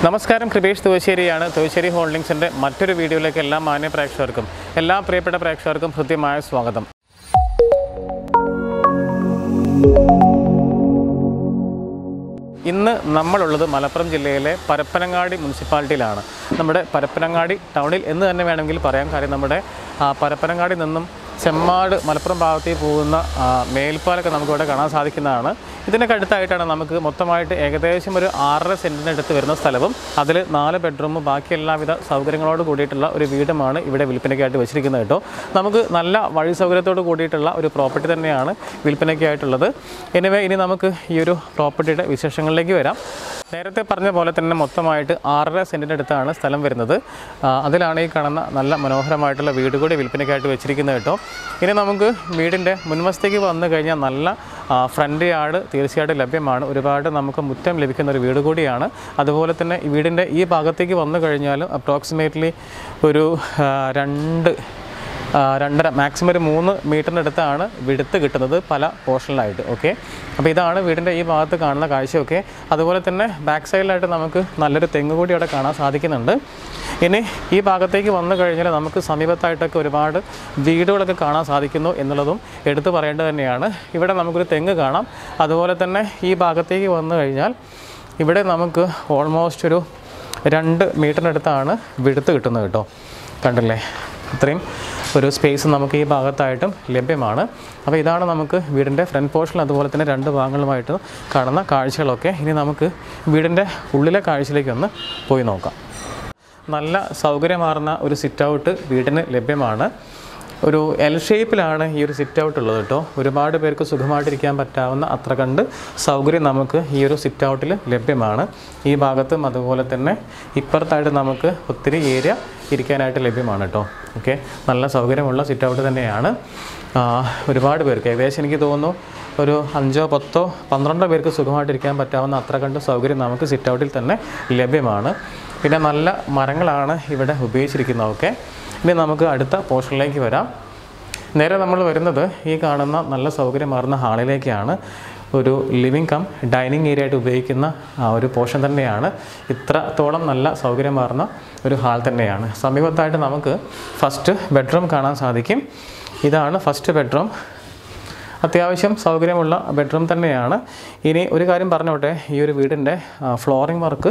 നമസ്കാരം കൃപേഷ് തുവശ്ശേരിയാണ് തുവശ്ശേരി ഹോൾഡിംഗ്സിൻ്റെ മറ്റൊരു വീഡിയോയിലേക്ക് എല്ലാ മാന്യ പ്രേക്ഷകർക്കും എല്ലാ പ്രിയപ്പെട്ട പ്രേക്ഷകർക്കും ഹൃദ്യമായ സ്വാഗതം ഇന്ന് നമ്മളുള്ളത് മലപ്പുറം ജില്ലയിലെ പരപ്പനങ്ങാടി മുനിസിപ്പാലിറ്റിയിലാണ് നമ്മുടെ പരപ്പനങ്ങാടി ടൗണിൽ എന്ന് തന്നെ വേണമെങ്കിൽ പറയാം കാര്യം നമ്മുടെ ആ, പരപ്പനങ്ങാടി നിന്നും ചെമ്മാട് മലപ്പുറം ഭാഗത്തേക്ക് പോകുന്ന ആ, മേൽപ്പാലൊക്കെ നമുക്കിവിടെ കാണാൻ സാധിക്കുന്നതാണ് ഇതിനൊക്കെ അടുത്തായിട്ടാണ് നമുക്ക് മൊത്തമായിട്ട് ഏകദേശം ഒരു ആറര സെൻറ്റിന് അടുത്ത് വരുന്ന സ്ഥലവും അതിൽ നാല് ബെഡ്റൂമും ബാക്കി എല്ലാവിധ സൗകര്യങ്ങളോട് കൂടിയിട്ടുള്ള ഒരു വീടുമാണ് ഇവിടെ വിൽപ്പനയ്ക്കായിട്ട് വെച്ചിരിക്കുന്നത് കേട്ടോ നമുക്ക് നല്ല വഴി സൗകര്യത്തോട് കൂടിയിട്ടുള്ള ഒരു പ്രോപ്പർട്ടി തന്നെയാണ് വിൽപ്പനയ്ക്കായിട്ടുള്ളത് എനിവേ ഇനി നമുക്ക് ഈ ഒരു പ്രോപ്പർട്ടിയുടെ വിശേഷങ്ങളിലേക്ക് വരാം നേരത്തെ പറഞ്ഞ പോലെ തന്നെ മൊത്തമായിട്ട് ആറര സെൻറ്റിൻ്റെ അടുത്താണ് സ്ഥലം വരുന്നത് ആ, അതിലാണ് ഈ കാണുന്ന നല്ല മനോഹരമായിട്ടുള്ള വീട് കൂടി വിൽപ്പനയ്ക്കായിട്ട് വെച്ചിരിക്കുന്നത് കേട്ടോ ഇനി നമുക്ക് വീടിൻ്റെ മുൻവശത്തേക്ക് വന്നു കഴിഞ്ഞാൽ നല്ല ആ, ഫ്രണ്ട് യാർഡ് തീർച്ചയായിട്ടും ലഭ്യമാണ് ഒരുപാട് നമുക്ക് മുറ്റം ലഭിക്കുന്ന ഒരു വീട് കൂടിയാണ് അതുപോലെ തന്നെ ഈ വീടിൻ്റെ ഈ ഭാഗത്തേക്ക് വന്നു കഴിഞ്ഞാലും അപ്രോക്സിമേറ്റ്ലി ഒരു ആ, രണ്ട് ആ, രണ്ടര മാക്സിമം ഒരു മൂന്ന് മീറ്ററിൻ്റെ അടുത്താണ് വിടുത്ത് കിട്ടുന്നത് പല പോർഷനിലായിട്ട് ഓക്കെ അപ്പോൾ ഇതാണ് വീടിൻ്റെ ഈ ഭാഗത്ത് കാണുന്ന കാഴ്ചയൊക്കെ അതുപോലെ തന്നെ ബാക്ക് സൈഡിലായിട്ട് നമുക്ക് നല്ലൊരു തെങ്ങ് കൂടി അവിടെ കാണാൻ സാധിക്കുന്നുണ്ട് ഇനി ഈ ഭാഗത്തേക്ക് വന്നു കഴിഞ്ഞാൽ നമുക്ക് സമീപത്തായിട്ടൊക്കെ ഒരുപാട് വീടുകളൊക്കെ കാണാൻ സാധിക്കുന്നു എന്നുള്ളതും എടുത്തു പറയേണ്ടത് തന്നെയാണ് ഇവിടെ നമുക്കൊരു തെങ്ങ് കാണാം അതുപോലെ തന്നെ ഈ ഭാഗത്തേക്ക് വന്നു കഴിഞ്ഞാൽ ഇവിടെ നമുക്ക് ഓൾമോസ്റ്റ് ഒരു രണ്ട് മീറ്ററിനടുത്താണ് വിടുത്ത് കിട്ടുന്നത് കേട്ടോ കണ്ടില്ലേ അത്രയും ഒരു സ്പേസ് നമുക്ക് ഈ ഭാഗത്തായിട്ടും ലഭ്യമാണ് അപ്പോൾ ഇതാണ് നമുക്ക് വീടിൻ്റെ ഫ്രണ്ട് പോർഷൻ അതുപോലെ തന്നെ രണ്ട് ഭാഗങ്ങളുമായിട്ട് കാണുന്ന കാഴ്ചകളൊക്കെ ഇനി നമുക്ക് വീടിൻ്റെ ഉള്ളിലെ കാഴ്ചയിലേക്ക് ഒന്ന് പോയി നോക്കാം നല്ല സൗകര്യമാർന്ന ഒരു സിറ്റ് ഔട്ട് വീടിന് ലഭ്യമാണ് ഒരു എൽ ഷേപ്പിലാണ് ഈ ഒരു സിറ്റ് ഔട്ട് ഉള്ളത് കേട്ടോ ഒരുപാട് പേർക്ക് സുഖമായിട്ടിരിക്കാൻ പറ്റാവുന്ന അത്ര കണ്ട് സൗകര്യം നമുക്ക് ഈ ഒരു സിറ്റ് ഔട്ടിൽ ലഭ്യമാണ് ഈ ഭാഗത്തും അതുപോലെ തന്നെ ഇപ്പുറത്തായിട്ട് നമുക്ക് ഒത്തിരി ഏരിയ ഇരിക്കാനായിട്ട് ലഭ്യമാണ് കേട്ടോ ഓക്കെ നല്ല സൗകര്യമുള്ള സിറ്റ് ഔട്ട് തന്നെയാണ് ആ, ഒരുപാട് പേർക്ക് ഏകദേശം എനിക്ക് തോന്നുന്നു ഒരു അഞ്ചോ പത്തോ പന്ത്രണ്ടോ പേർക്ക് സുഖമായിട്ടിരിക്കാൻ പറ്റാവുന്ന അത്ര കണ്ട് സൗകര്യം നമുക്ക് സിറ്റ് ഔട്ടിൽ തന്നെ ലഭ്യമാണ് പിന്നെ നല്ല മരങ്ങളാണ് ഇവിടെ ഉപയോഗിച്ചിരിക്കുന്നതൊക്കെ ഇനി നമുക്ക് അടുത്ത പോർഷനിലേക്ക് വരാം നേരെ നമ്മൾ വരുന്നത് ഈ കാണുന്ന നല്ല സൗകര്യമാർന്ന ഹാളിലേക്കാണ് ഒരു ലിവിങ് കം ഡൈനിങ് ഏരിയ ആയിട്ട് ഉപയോഗിക്കുന്ന ആ ഒരു പോർഷൻ തന്നെയാണ് ഇത്രത്തോളം നല്ല സൗകര്യമാർന്ന ഒരു ഹാൾ തന്നെയാണ് സമീപത്തായിട്ട് നമുക്ക് ഫസ്റ്റ് ബെഡ്റൂം കാണാൻ സാധിക്കും ഇതാണ് ഫസ്റ്റ് ബെഡ്റൂം അത്യാവശ്യം സൗകര്യമുള്ള ബെഡ്റൂം തന്നെയാണ് ഇനി ഒരു കാര്യം പറഞ്ഞോട്ടെ ഈ ഒരു വീടിൻ്റെ ഫ്ലോറിംഗ് വർക്ക്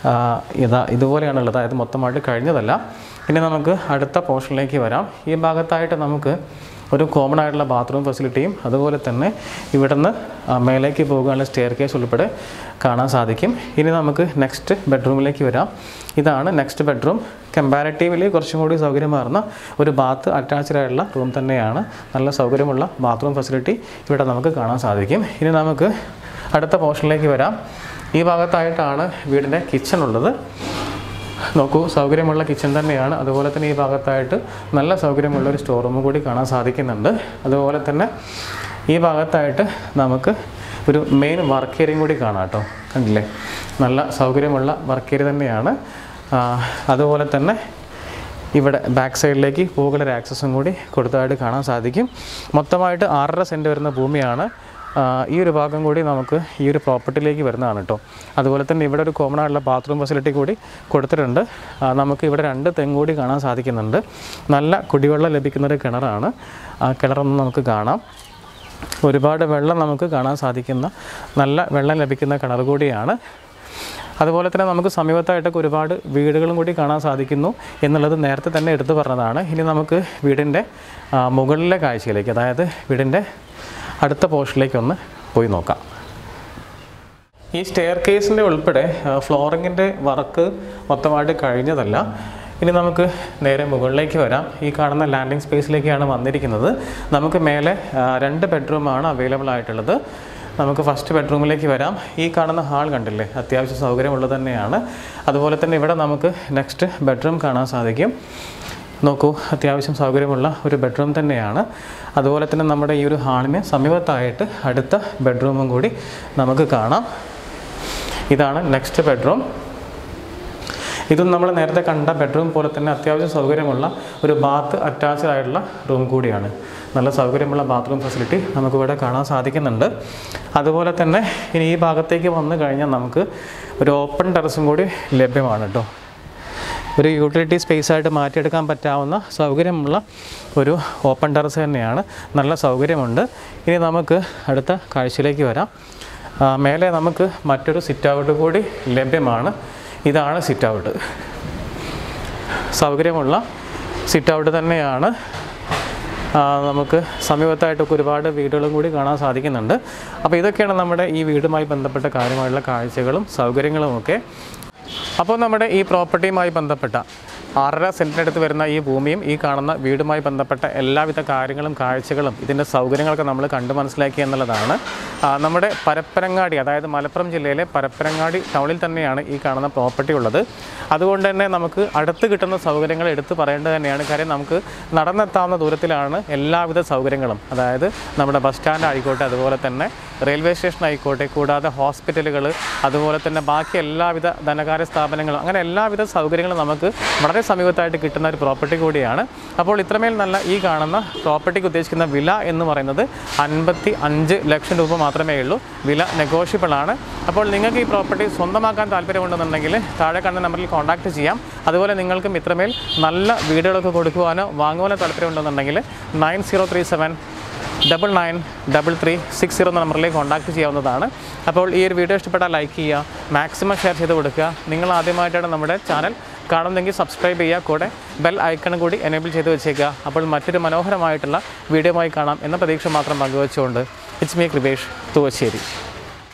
ഇതാ ഇതുപോലെയാണുള്ളത് അതായത് മൊത്തമായിട്ട് കഴിഞ്ഞതല്ല ഇനി നമുക്ക് അടുത്ത പോർഷനിലേക്ക് വരാം ഈ ഭാഗത്തായിട്ട് നമുക്ക് ഒരു കോമൺ ആയിട്ടുള്ള ബാത്റൂം ഫെസിലിറ്റിയും അതുപോലെ തന്നെ ഇവിടുന്ന് ആ, മേലേക്ക് പോകുകയാണെങ്കിൽ സ്റ്റെയർ കേസ് ഉൾപ്പെടെ കാണാൻ സാധിക്കും ഇനി നമുക്ക് നെക്സ്റ്റ് ബെഡ്റൂമിലേക്ക് വരാം ഇതാണ് നെക്സ്റ്റ് ബെഡ്റൂം കമ്പാരിറ്റീവ്ലി കുറച്ചും കൂടി സൗകര്യമാർന്ന ഒരു ബാത്ത് അറ്റാച്ച്ഡ് ആയിട്ടുള്ള റൂം തന്നെയാണ് നല്ല സൗകര്യമുള്ള ബാത്റൂം ഫെസിലിറ്റി ഇവിടെ നമുക്ക് കാണാൻ സാധിക്കും ഇനി നമുക്ക് അടുത്ത പോർഷനിലേക്ക് വരാം ഈ ഭാഗത്തായിട്ടാണ് വീടിൻ്റെ കിച്ചൺ ഉള്ളത് നോക്കൂ സൗകര്യമുള്ള കിച്ചൺ തന്നെയാണ് അതുപോലെ തന്നെ ഈ ഭാഗത്തായിട്ട് നല്ല സൗകര്യമുള്ള ഒരു സ്റ്റോർ റൂം കൂടി കാണാൻ സാധിക്കുന്നുണ്ട് അതുപോലെ തന്നെ ഈ ഭാഗത്തായിട്ട് നമുക്ക് ഒരു മെയിൻ വർക്ക് ഏരിയയും കൂടി കാണാം കേട്ടോ കണ്ടില്ലേ നല്ല സൗകര്യമുള്ള വർക്ക് ഏരിയ തന്നെയാണ് ആ, അതുപോലെ തന്നെ ഇവിടെ ബാക്ക് സൈഡിലേക്ക് പോകുന്ന ആക്സസും കൂടി കൊടുത്തതായിട്ട് കാണാൻ സാധിക്കും മൊത്തമായിട്ട് ആറര സെൻറ്റ് വരുന്ന ഭൂമിയാണ് ആ, ഈ ഒരു ഭാഗം കൂടി നമുക്ക് ഈ ഒരു പ്രോപ്പർട്ടിയിലേക്ക് വരുന്നതാണ് കേട്ടോ അതുപോലെ തന്നെ ഇവിടെ ഒരു കോമൺ ആയിട്ടുള്ള ബാത്റൂം ഫെസിലിറ്റി കൂടി കൊടുത്തിട്ടുണ്ട് ആ, നമുക്ക് ഇവിടെ രണ്ട് തെങ്ങ് കൂടി കാണാൻ സാധിക്കുന്നുണ്ട് നല്ല കുടിവെള്ളം ലഭിക്കുന്ന ഒരു കിണറാണ് ആ കിണറൊന്ന് നമുക്ക് കാണാം ഒരുപാട് വെള്ളം നമുക്ക് കാണാൻ സാധിക്കുന്ന നല്ല വെള്ളം ലഭിക്കുന്ന കിണർ കൂടിയാണ് അതുപോലെ തന്നെ നമുക്ക് സമീപത്തായിട്ടൊക്കെ ഒരുപാട് വീടുകളും കൂടി കാണാൻ സാധിക്കുന്നു എന്നുള്ളത് നേരത്തെ തന്നെ എടുത്തു പറഞ്ഞതാണ് ഇനി നമുക്ക് വീടിൻ്റെ ആ, മുകളിലെ കാഴ്ചയിലേക്ക് അതായത് വീടിൻ്റെ അടുത്ത പോർഷനിലേക്ക് ഒന്ന് പോയി നോക്കാം ഈ സ്റ്റെയർ കേസിൻ്റെ ഉൾപ്പെടെ ഫ്ലോറിങ്ങിൻ്റെ വർക്ക് മൊത്തമായിട്ട് കഴിഞ്ഞതല്ല ഇനി നമുക്ക് നേരെ മുകളിലേക്ക് വരാം ഈ കാണുന്ന ലാൻഡിംഗ് സ്പേസിലേക്കാണ് വന്നിരിക്കുന്നത് നമുക്ക് മേലെ ആ, രണ്ട് ബെഡ്റൂമാണ് അവൈലബിൾ ആയിട്ടുള്ളത് നമുക്ക് ഫസ്റ്റ് ബെഡ്റൂമിലേക്ക് വരാം ഈ കാണുന്ന ഹാൾ കണ്ടില്ലേ അത്യാവശ്യം സൗകര്യമുള്ളത് തന്നെയാണ് അതുപോലെ തന്നെ ഇവിടെ നമുക്ക് നെക്സ്റ്റ് ബെഡ്റൂം കാണാൻ സാധിക്കും നോക്കൂ അത്യാവശ്യം സൗകര്യമുള്ള ഒരു ബെഡ്റൂം തന്നെയാണ് അതുപോലെ തന്നെ നമ്മുടെ ഈ ഒരു ഹാളിന് സമീപത്തായിട്ട് അടുത്ത ബെഡ്റൂമും കൂടി നമുക്ക് കാണാം ഇതാണ് നെക്സ്റ്റ് ബെഡ്റൂം ഇതും നമ്മൾ നേരത്തെ കണ്ട ബെഡ്റൂം പോലെ തന്നെ അത്യാവശ്യം സൗകര്യമുള്ള ഒരു ബാത്ത് അറ്റാച്ച്ഡ് ആയിട്ടുള്ള റൂം കൂടിയാണ് നല്ല സൗകര്യമുള്ള ബാത്റൂം ഫെസിലിറ്റി നമുക്കിവിടെ കാണാൻ സാധിക്കുന്നുണ്ട് അതുപോലെ തന്നെ ഇനി ഈ ഭാഗത്തേക്ക് വന്നു കഴിഞ്ഞാൽ നമുക്ക് ഒരു ഓപ്പൺ ടെറസും കൂടി ലഭ്യമാണ് കേട്ടോ ഒരു യൂട്ടിലിറ്റി സ്പേസ് ആയിട്ട് മാറ്റിയെടുക്കാൻ പറ്റാവുന്ന സൗകര്യമുള്ള ഒരു ഓപ്പൺ ടെറസ് തന്നെയാണ് നല്ല സൗകര്യമുണ്ട് ഇനി നമുക്ക് അടുത്ത കാഴ്ചയിലേക്ക് വരാം ആ, മേലെ നമുക്ക് മറ്റൊരു സിറ്റ് ഔട്ട് കൂടി ലഭ്യമാണ് ഇതാണ് സിറ്റ് ഔട്ട് സൗകര്യമുള്ള സിറ്റ് ഔട്ട് തന്നെയാണ് ആ, നമുക്ക് സമീപത്തായിട്ടൊക്കെ ഒരുപാട് വീടുകളും കൂടി കാണാൻ സാധിക്കുന്നുണ്ട് അപ്പോൾ ഇതൊക്കെയാണ് നമ്മുടെ ഈ വീടുമായി ബന്ധപ്പെട്ട കാര്യമായുള്ള കാഴ്ചകളും സൗകര്യങ്ങളുമൊക്കെ അപ്പോൾ നമ്മുടെ ഈ പ്രോപ്പർട്ടിയുമായി ബന്ധപ്പെട്ട ആറര സെൻറ്റിനടുത്ത് വരുന്ന ഈ ഭൂമിയും ഈ കാണുന്ന വീടുമായി ബന്ധപ്പെട്ട എല്ലാവിധ കാര്യങ്ങളും കാഴ്ചകളും ഇതിൻ്റെ സൗകര്യങ്ങളൊക്കെ നമ്മൾ കണ്ടു മനസ്സിലാക്കി എന്നുള്ളതാണ് ആ, നമ്മുടെ പരപ്പനങ്ങാടി അതായത് മലപ്പുറം ജില്ലയിലെ പരപ്പനങ്ങാടി ടൗണിൽ തന്നെയാണ് ഈ കാണുന്ന പ്രോപ്പർട്ടി ഉള്ളത് അതുകൊണ്ട് തന്നെ നമുക്ക് അടുത്ത് കിട്ടുന്ന സൗകര്യങ്ങൾ എടുത്തു പറയേണ്ടത് തന്നെയാണ് കാര്യം നമുക്ക് നടന്നെത്താവുന്ന ദൂരത്തിലാണ് എല്ലാവിധ സൗകര്യങ്ങളും അതായത് നമ്മുടെ ബസ് സ്റ്റാൻഡ് ആയിക്കോട്ടെ അതുപോലെ തന്നെ റെയിൽവേ സ്റ്റേഷൻ ആയിക്കോട്ടെ കൂടാതെ ഹോസ്പിറ്റലുകൾ അതുപോലെ തന്നെ ബാക്കി എല്ലാവിധ ധനകാര്യ സ്ഥാപനങ്ങളും അങ്ങനെ എല്ലാവിധ സൗകര്യങ്ങളും നമുക്ക് വളരെ സമീപത്തായിട്ട് കിട്ടുന്ന ഒരു പ്രോപ്പർട്ടി കൂടിയാണ് അപ്പോൾ ഇത്രമേൽ നല്ല ഈ കാണുന്ന പ്രോപ്പർട്ടിക്ക് ഉദ്ദേശിക്കുന്ന വില എന്ന് പറയുന്നത് അൻപത്തി അഞ്ച് ലക്ഷം രൂപ മാത്രമേ ഉള്ളൂ വില നെഗോഷ്യബിൾ ആണ് അപ്പോൾ നിങ്ങൾക്ക് ഈ പ്രോപ്പർട്ടി സ്വന്തമാക്കാൻ താല്പര്യമുണ്ടെന്നുണ്ടെങ്കിൽ താഴെ കാണുന്ന നമ്പറിൽ കോൺടാക്റ്റ് ചെയ്യാം അതുപോലെ നിങ്ങൾക്കും ഇത്രമേൽ നല്ല വീടുകളൊക്കെ കൊടുക്കുവാനോ വാങ്ങുവാനോ താല്പര്യമുണ്ടെന്നുണ്ടെങ്കിൽ nine zero three seven double nine double three six zero എന്ന നമ്പറിലേക്ക് കോൺടാക്ട് ചെയ്യാവുന്നതാണ് അപ്പോൾ ഈ ഒരു വീഡിയോ ഇഷ്ടപ്പെട്ടാൽ ലൈക്ക് ചെയ്യുക മാക്സിമം ഷെയർ ചെയ്ത് കൊടുക്കുക നിങ്ങൾ ആദ്യമായിട്ടാണ് നമ്മുടെ ചാനൽ കാണുന്നെങ്കിൽ സബ്സ്ക്രൈബ് ചെയ്യുക കൂടെ ബെൽ ഐക്കണും കൂടി എനേബിൾ ചെയ്ത് വെച്ചേക്കുക അപ്പോൾ മറ്റൊരു മനോഹരമായിട്ടുള്ള വീഡിയോയുമായി കാണാം എന്ന പ്രതീക്ഷ മാത്രം പങ്കുവച്ചുകൊണ്ട് ഇറ്റ്സ് മീ കൃപേഷ് തുവശ്ശേരി